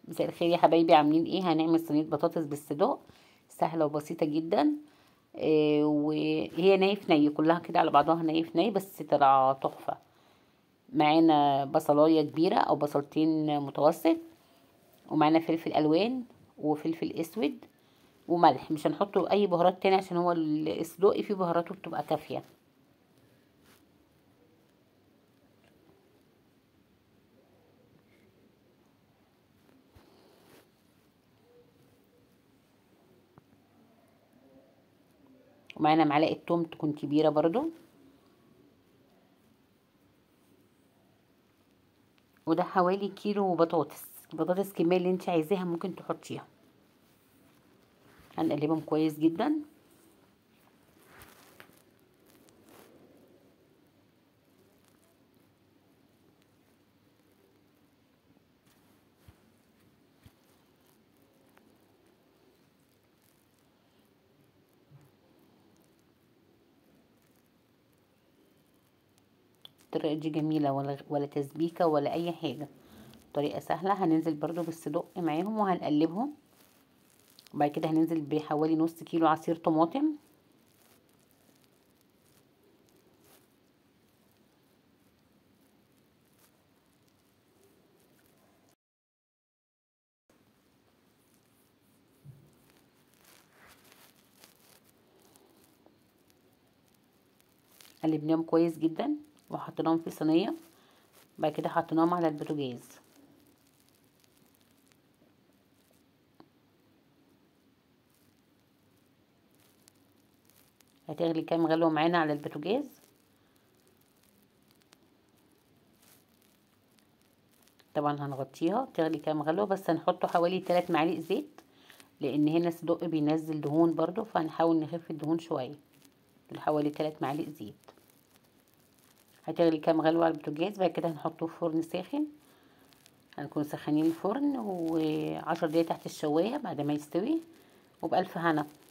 مساء الخير يا حبايبي عاملين ايه هنعمل صينيه بطاطس بالصدق سهله وبسيطه جدا إيه وهي ني في ني كلها كده على بعضها ني في ني بس طلع تحفه معانا بصلايه كبيره او بصلتين متوسط ومعانا فلفل الوان وفلفل اسود وملح مش هنحط اي بهارات تاني عشان هو الصدق فيه بهاراته بتبقى كافيه ومعانا معلقه توم تكون كبيره برضو وده حوالي كيلو بطاطس بطاطس كمية اللي انت عايزاها ممكن تحطيها هنقلبهم كويس جدا الطريقة دي جميلة ولا, ولا تسبيكة ولا أي حاجة طريقة سهلة هننزل برضو بالصدق معاهم وهنقلبهم وبعد كده هننزل بحوالي نص كيلو عصير طماطم قلبناهم كويس جدا وحطيناهم في صينيه بعد كده حطيناهم على البوتاجاز هتغلي كام غلوه معانا على البوتاجاز طبعا هنغطيها تغلي كام غلوه بس هنحط حوالي 3 معالق زيت لان هنا الصدق بينزل دهون برضو فهنحاول نخف الدهون شويه حوالي 3 معالق زيت هتغلي كام غلوة على البوتاجاز بعد كده هنحطه في فرن ساخن هنكون سخانين الفرن وعشر دقايق تحت الشواية بعد ما يستوي وبألف هنا